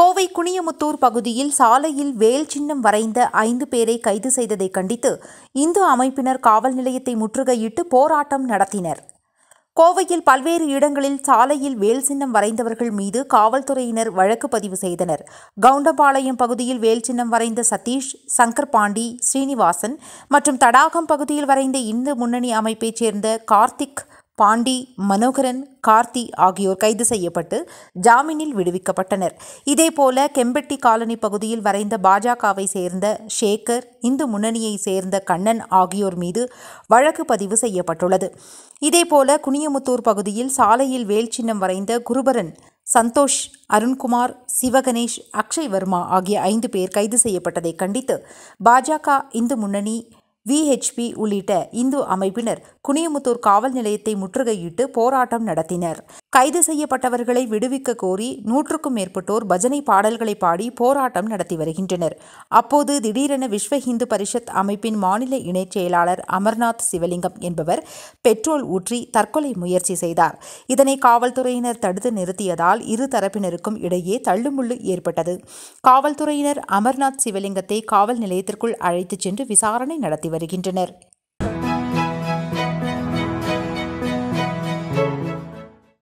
கோவை குனியமுத்தூர் பகுதியில் சாலையில் வேல் சின்னம் வரைந்த ஐந்து பேரை கைது செய்ததை கண்டித்து இந்து அமைப்பினர் காவல் நிலையத்தை முற்றுகையிட்டு போராட்டம் நடத்தினர் கோவையில் பல்வேறு இடங்களில் சாலையில் வேல் சின்னம் வரைந்தவர்கள் மீது காவல்துறையினர் வழக்கு பதிவு செய்தனர் கவுண்டபாளையம் பகுதியில் வேல் சின்னம் வரைந்த சதீஷ் சங்கர் பாண்டி ஸ்ரீனிவாசன் மற்றும் தடாகம் பகுதியில் வரைந்த இந்து முன்னணி அமைப்பைச் சேர்ந்த கார்த்திக் பாண்டி மனோகரன் கார்த்தி ஆகியோர் கைது செய்யப்பட்டு ஜாமீனில் விடுவிக்கப்பட்டனர் இதேபோல கெம்பெட்டி காலனி பகுதியில் வரைந்த பாஜகவை சேர்ந்த ஷேகர் இந்து முன்னணியை சேர்ந்த கண்ணன் ஆகியோர் மீது வழக்கு பதிவு செய்யப்பட்டுள்ளது இதேபோல குனியமுத்தூர் பகுதியில் சாலையில் வேல் சின்னம் வரைந்த குருபரன் சந்தோஷ் அருண்குமார் சிவகணேஷ் அக்ஷய் வர்மா ஆகிய ஐந்து பேர் கைது செய்யப்பட்டதை கண்டித்து பாஜக இந்து முன்னணி விஹெச்பி உள்ளிட்ட இந்து அமைப்பினர் குனியமுத்தூர் காவல் நிலையத்தை முற்றுகையிட்டு போராட்டம் நடத்தினர் கைது செய்யப்பட்டவர்களை விடுவிக்க கோரி நூற்றுக்கும் மேற்பட்டோர் பஜனை பாடல்களை பாடி போராட்டம் நடத்தி வருகின்றனர் அப்போது திடீரென விஸ்வ இந்து பரிஷத் அமைப்பின் மாநில இணைச் செயலாளர் அமர்நாத் சிவலிங்கம் என்பவர் பெட்ரோல் ஊற்றி தற்கொலை முயற்சி செய்தார் இதனை காவல்துறையினர் தடுத்து நிறுத்தியதால் இரு தரப்பினருக்கும் இடையே தள்ளுமுள்ளு ஏற்பட்டது காவல்துறையினர் அமர்நாத் சிவலிங்கத்தை காவல் நிலையத்திற்குள் அழைத்துச் சென்று விசாரணை நடத்தி வருகின்றனர்